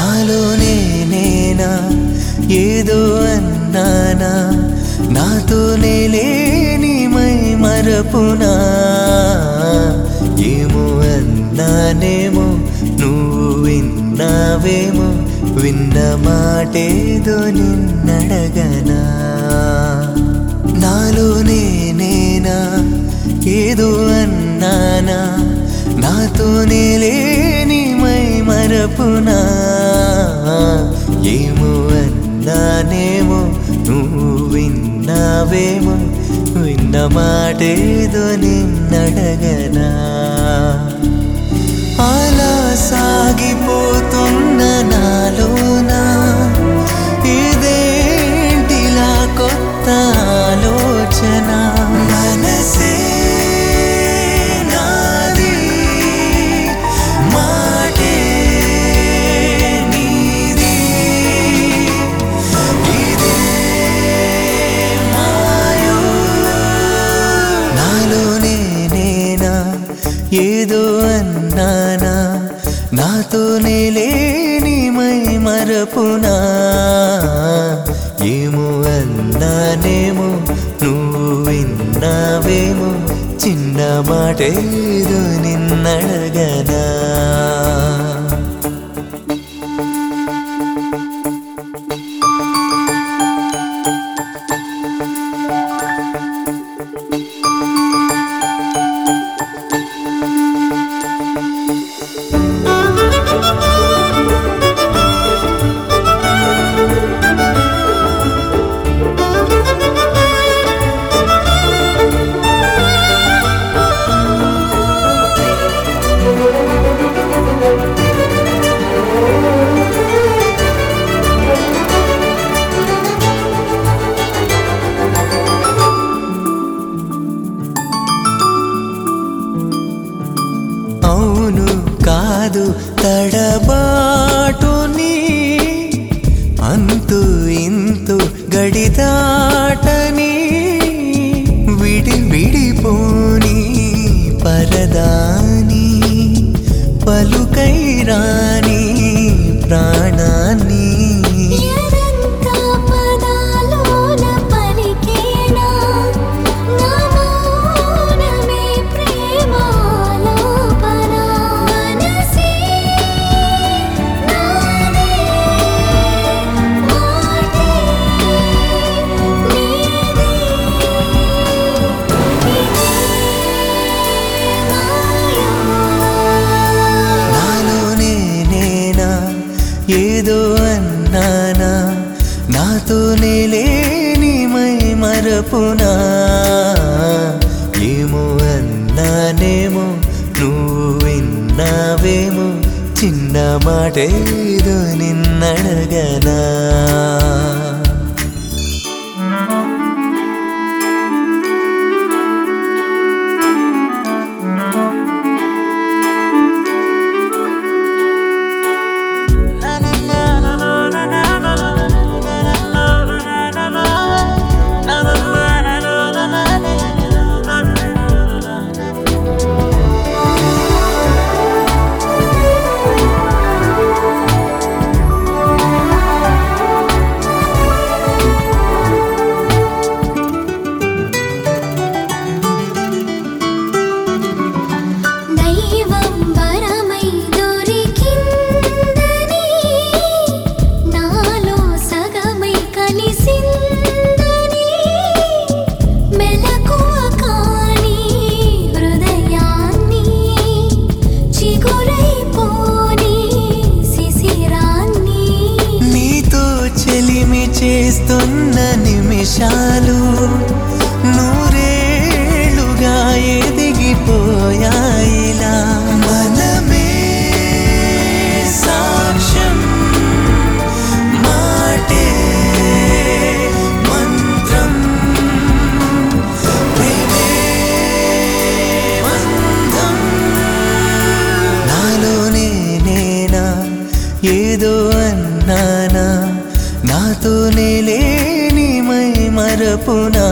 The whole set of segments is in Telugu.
నాలోనే నేనా ఏదో అన్నానా నాతోనే లేని మై మరపునా ఏమో అన్నానేమో నువ్వు విన్నావేమో విన్న మాటేదో నిన్నడగనా నాలోనే నేనా ఏదో అన్నానా నాతోనే లేని మై మరపునా ఏమో అన్నానేమో నువ్వు విన్నావేమో విన్న మాటేదో నిన్నడగనా అలా సాగిపోతున్న నాలోనా ఇదేంటిలా కొత్త ఆలోచన మనసే నాది మాటే నీది ఇదే మాయో నాలోనే నేనా ఏదో అన్నానా నాతోనే లేని మై మరపునా ఏమో అన్నానేమో నువ్వు విన్నావేమో చిన్న మాటేదో నిన్నడగనా అవును కాదు తడబాటుని అంతు ఇంతు గడిదాటని విడి విడిపోని పరదాని పలుకై రాని ప్రాణాన్ని ఎదంతా పదాలోన పలికేనా నా మౌనమే ప్రేమాలాపన మనసే నాదే మాటే నీదే మాయా నాలోనే నేనా ఏదో అన్నానా నాతోనే లేని మై మరపునా ఏమో అన్నానేమో నువ్వు విన్నావేమో చిన్న మాటేదో నిన్నడగనా దైవం వరమై దొరికిందని నాలో సగమై కలిసిందని మెలకువ కాని హృదయాన్ని చిగురైపోని శిశిరాన్ని నీతో చెలిమి చేస్తున్న నిమిషాలు నూరేళ్లుగా ఎదిగిపోయాయిలా మనమే సాక్ష్యం మాటే మంత్రం ప్రేమే బంధం నాలోనే నేనా ఏదో అన్నానా నాతోనే లేని మై మరపునా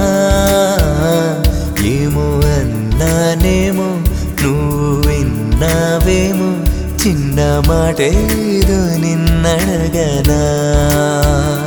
ఏమో అన్నానేమో నువ్వు విన్నావేమో చిన్న ఉన్న మాటేదో నిన్నడగనా